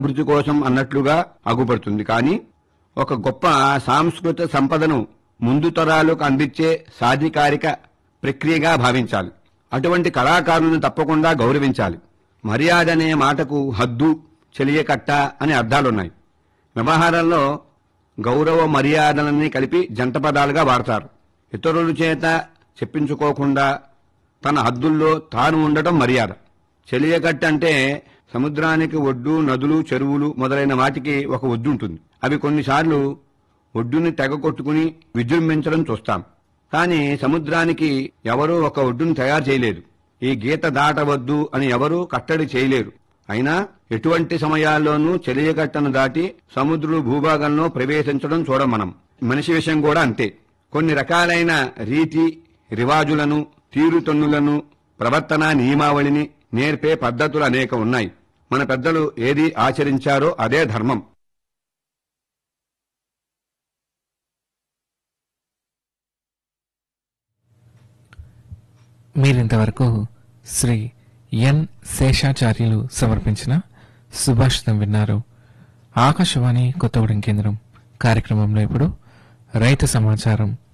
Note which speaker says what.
Speaker 1: అభివృద్ధి కోసం అన్నట్లుగా అగుపడుతుంది కానీ ఒక గొప్ప సాంస్కృతిక సంపదను ముందు తరాలకు అందించే సాధికారిక ప్రక్రియగా భావించాలి అటువంటి కళాకారులను తప్పకుండా గౌరవించాలి మర్యాద అనే మాటకు హద్దు చెలియకట్ట అనే అర్థాలున్నాయి వ్యవహారంలో గౌరవ మర్యాదలని కలిపి జంట పదాలుగా వాడతారు ఇతరుల చేత చెప్పించుకోకుండా తన హద్దుల్లో తాను ఉండటం మర్యాద చెలియకట్ట అంటే సముద్రానికి ఒడ్డు నదులు చెరువులు మొదలైన వాటికి ఒక ఒడ్డు ఉంటుంది అవి కొన్నిసార్లు ఒడ్డుని తెగ కొట్టుకుని విజృంభించడం చూస్తాం కానీ సముద్రానికి ఎవరూ ఒక ఒడ్డును తయారు చేయలేదు ఈ గీత దాటవద్దు అని ఎవరూ కట్టడి చేయలేరు అయినా ఎటువంటి సమయాల్లోనూ చెలియకట్టను దాటి సముద్రుడు భూభాగంలో ప్రవేశించడం చూడం మనం మనిషి విషయం కూడా అంతే కొన్ని రకాలైన రీతి రివాజులను తీరుతన్నులను ప్రవర్తన నియమావళిని నేర్పే పద్ధతులు అనేక ఉన్నాయి మన పెద్దలు ఏది ఆచరించారో అదే ధర్మం
Speaker 2: మీరింతవరకు శ్రీ ఎన్ శేషాచార్యులు సమర్పించిన సుభాషితం విన్నారు ఆకాశవాణి కొత్తగూడెం కేంద్రం కార్యక్రమంలో ఇప్పుడు రైతు సమాచారం